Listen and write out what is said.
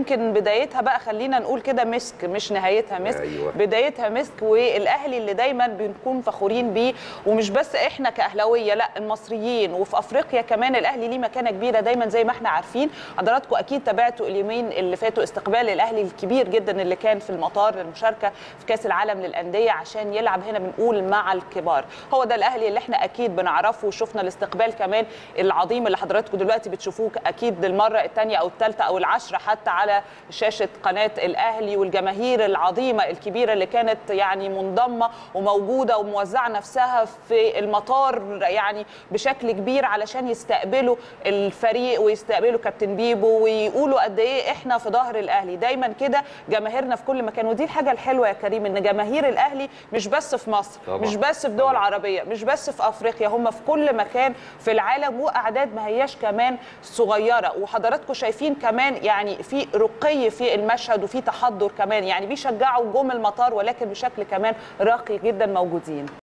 يمكن بدايتها بقى خلينا نقول كده مسك مش نهايتها مسك أيوة. بدايتها مسك والاهلي اللي دايما بنكون فخورين بيه ومش بس احنا كاهلاويه لا المصريين وفي افريقيا كمان الاهلي ليه مكانه كبيره دايما زي ما احنا عارفين حضراتكم اكيد تابعتوا اليومين اللي فاتوا استقبال الاهلي الكبير جدا اللي كان في المطار للمشاركه في كاس العالم للانديه عشان يلعب هنا بنقول مع الكبار هو ده الاهلي اللي احنا اكيد بنعرفه وشفنا الاستقبال كمان العظيم اللي حضراتكم دلوقتي بتشوفوه اكيد للمره الثانيه او الثالثه او العشره حتى على شاشه قناه الاهلي والجماهير العظيمه الكبيره اللي كانت يعني منضمه وموجوده وموزعه نفسها في المطار يعني بشكل كبير علشان يستقبلوا الفريق ويستقبلوا كابتن بيبو ويقولوا قد ايه احنا في ظهر الاهلي دايما كده جماهيرنا في كل مكان ودي الحاجه الحلوه يا كريم ان جماهير الاهلي مش بس في مصر طبعاً. مش بس في دول عربيه مش بس في افريقيا هم في كل مكان في العالم واعداد ما هياش كمان صغيره وحضراتكم شايفين كمان يعني في رقي في المشهد وفي تحضر كمان يعني بيشجعوا جم المطار ولكن بشكل كمان راقي جدا موجودين